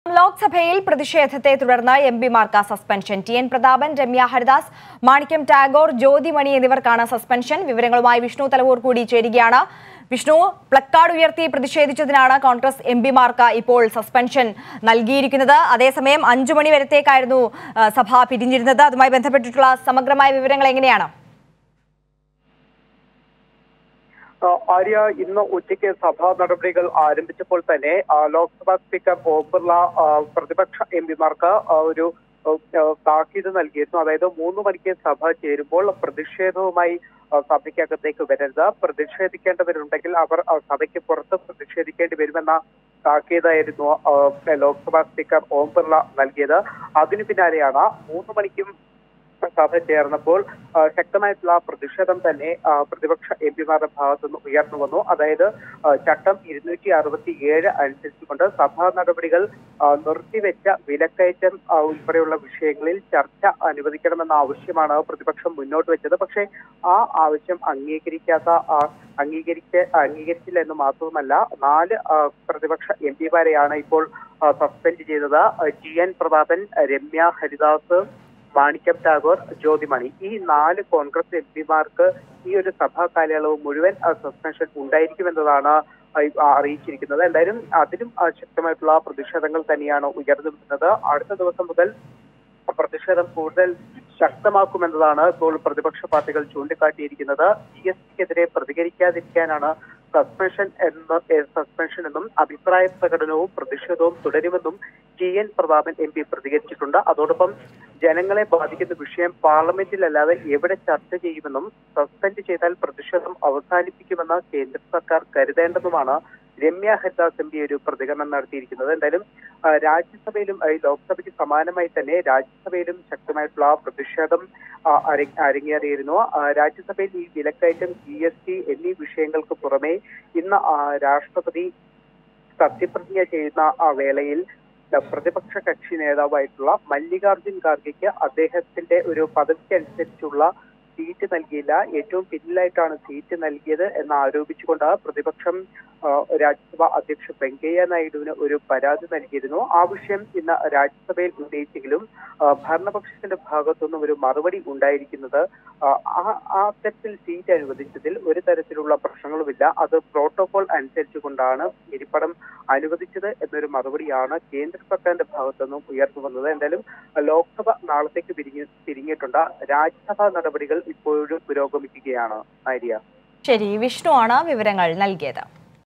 ലോക്സഭയിൽ പ്രതിഷേധത്തെ തുടർന്ന് എം പിമാർക്ക് suspension T N Prathapan Ramya Haridas Manickam Tagore Jothimani എന്നിവർക്കാണ് സസ്പെൻഷൻ വിവരങ്ങളുമായി വിഷ്ണു തലവൂർ കൂടി ചേരുകയാണ് വിഷ്ണു പ്ലക്കാർഡ് ഉയർത്തി പ്രതിഷേധിച്ചതിനാണ് കോൺഗ്രസ് എം പിമാർക്ക് ഇപ്പോൾ സസ്പെൻഷൻ നൽകിയിരിക്കുന്നത് അതേസമയം അഞ്ചു മണി വരത്തേക്കായിരുന്നു ആ, സഭ പിരിഞ്ഞിരുന്നത് അതുമായി ബന്ധപ്പെട്ടിട്ടുള്ള സമഗ്രമായ വിവരങ്ങൾ എങ്ങനെയാണ് ആ, ആര്യ ഇന്ന് ഉച്ചയ്ക്ക് സഭാ നടപടികൾ ആരംഭിച്ചപ്പോൾ തന്നെ ആ, ലോക്സഭാ സ്പീക്കർ ഓം ബിർള ആ, പ്രതിപക്ഷ എം പിമാർക്ക് ഒരു ആ, ആ, താക്കീത് നൽകിയിരുന്നു അതായത് മൂന്ന് മണിക്ക് സഭ ചേരുമ്പോൾ പ്രതിഷേധവുമായി ആ, സഭയ്ക്കകത്തേക്ക് വരരുത് പ്രതിഷേധിക്കേണ്ടവരുണ്ടെങ്കിൽ അവർ ആ, സഭയ്ക്ക് പുറത്ത് പ്രതിഷേധിക്കേണ്ടി വരുമെന്ന താക്കീതായിരുന്നു ആ, ലോക്സഭാ സ്പീക്കർ ഓം ബിർള നൽകിയത് അതിനു പിന്നാലെയാണ് മൂന്ന് മണിക്കും സഭ ചേർന്നപ്പോൾ ആ, ശക്തമായിട്ടുള്ള പ്രതിഷേധം തന്നെ ആ, പ്രതിപക്ഷ എം പിമാരുടെ ഭാഗത്തു നിന്ന് ഉയർന്നു വന്നു അതായത് ആ, ചട്ടം ഇരുന്നൂറ്റി അറുപത്തി ഏഴ് അനുസരിച്ചുകൊണ്ട് സഭാ നടപടികൾ ആ, നിർത്തിവെച്ച വിലക്കയറ്റം ആ, ഉൾപ്പെടെയുള്ള വിഷയങ്ങളിൽ ചർച്ച അനുവദിക്കണമെന്ന ആവശ്യമാണ് പ്രതിപക്ഷം മുന്നോട്ട് വെച്ചത് പക്ഷേ ആ ആവശ്യം അംഗീകരിക്കാത്ത ആ, അംഗീകരിച്ച അംഗീകരിച്ചില്ല എന്ന് മാത്രവുമല്ല നാല് ആ, പ്രതിപക്ഷ എം പിമാരെയാണ് ഇപ്പോൾ ആ, സസ്പെൻഡ് ചെയ്തത് ആ, ടി എൻ പ്രതാപൻ രമ്യ ഹരിദാസ് മാണിക്യം ടാഗോർ ജ്യോതിമണി ഈ നാല് കോൺഗ്രസ് എം പിമാർക്ക് ഈ ഒരു സഭാ കാലയളവ് മുഴുവൻ ആ, സസ്പെൻഷൻ ഉണ്ടായിരിക്കുമെന്നതാണ് ആ, ആ, അറിയിച്ചിരിക്കുന്നത് എന്തായാലും അതിലും ആ, ശക്തമായിട്ടുള്ള പ്രതിഷേധങ്ങൾ തന്നെയാണ് ഉയർന്നു വരുന്നത് അടുത്ത ദിവസം മുതൽ പ്രതിഷേധം കൂടുതൽ ശക്തമാക്കുമെന്നതാണ് ഇപ്പോൾ പ്രതിപക്ഷ പാർട്ടികൾ ചൂണ്ടിക്കാട്ടിയിരിക്കുന്നത് ജി എസ് ടിക്കെതിരെ പ്രതികരിക്കാതിരിക്കാനാണ് സസ്പെൻഷൻ എന്ന ഏഹ് സസ്പെൻഷൻ എന്നും അഭിപ്രായ പ്രകടനവും പ്രതിഷേധവും തുടരുമെന്നും T N Prathapan M P പ്രതികരിച്ചിട്ടുണ്ട് അതോടൊപ്പം ജനങ്ങളെ ബാധിക്കുന്ന വിഷയം പാർലമെന്റിലല്ലാതെ എവിടെ ചർച്ച ചെയ്യുമെന്നും സസ്പെൻഡ് ചെയ്താൽ പ്രതിഷേധം അവസാനിപ്പിക്കുമെന്ന് കേന്ദ്ര സർക്കാർ കരുതേണ്ടതുമാണ് രമ്യ ഹരിദാസ് എം പി ഒരു പ്രതികരണം നടത്തിയിരിക്കുന്നത് എന്തായാലും ആ, രാജ്യസഭയിലും ആ, ഈ ലോക്സഭയ്ക്ക് സമാനമായി തന്നെ രാജ്യസഭയിലും ശക്തമായിട്ടുള്ള പ്രതിഷേധം ആ, അര- അരങ്ങേറിയിരുന്നു ആ, രാജ്യസഭയിൽ ഈ വിലക്കയറ്റം ജി എസ് ടി എന്നീ വിഷയങ്ങൾക്ക് പുറമെ ഇന്ന് ആ, രാഷ്ട്രപതി സത്യപ്രതിജ്ഞ ചെയ്യുന്ന ആ വേളയിൽ ആ, പ്രതിപക്ഷ കക്ഷി നേതാവായിട്ടുള്ള മല്ലികാർജുൻ ഖാർഗെക്ക് അദ്ദേഹത്തിന്റെ ഒരു പദവിക്ക് അനുസരിച്ചുള്ള സീറ്റ് നൽകിയില്ല ഏറ്റവും പിന്നിലായിട്ടാണ് സീറ്റ് നൽകിയത് എന്ന് ആരോപിച്ചുകൊണ്ട് പ്രതിപക്ഷം ആ, രാജ്യസഭ അധ്യക്ഷ വെങ്കയ്യ നായിഡുവിന് ഒരു പരാതി നൽകിയിരുന്നു ആ വിഷയം ഇന്ന് രാജ്യസഭയിൽ ഉന്നയിച്ചെങ്കിലും ആ, ഭരണപക്ഷത്തിന്റെ ഭാഗത്തുനിന്നും ഒരു മറുപടി ഉണ്ടായിരിക്കുന്നത് ആ, ആ ആ തരത്തിൽ സീറ്റ് അനുവദിച്ചതിൽ ഒരു തരത്തിലുള്ള പ്രശ്നങ്ങളുമില്ല അത് പ്രോട്ടോകോൾ അനുസരിച്ചുകൊണ്ടാണ് ഇരിപ്പടം അനുവദിച്ചത് എന്നൊരു മറുപടിയാണ് കേന്ദ്ര സർക്കാരിന്റെ ഭാഗത്തുനിന്നും ഉയർന്നു വന്നത് എന്തായാലും ലോക്സഭ നാളത്തേക്ക് പിരിഞ്ഞ് പിരിഞ്ഞിട്ടുണ്ട് രാജ്യസഭാ നടപടികൾ ഇപ്പോഴും പുരോഗമിക്കുകയാണ് ആര്യ ശരി വിഷ്ണു ആണ് വിവരങ്ങൾ നൽകിയത്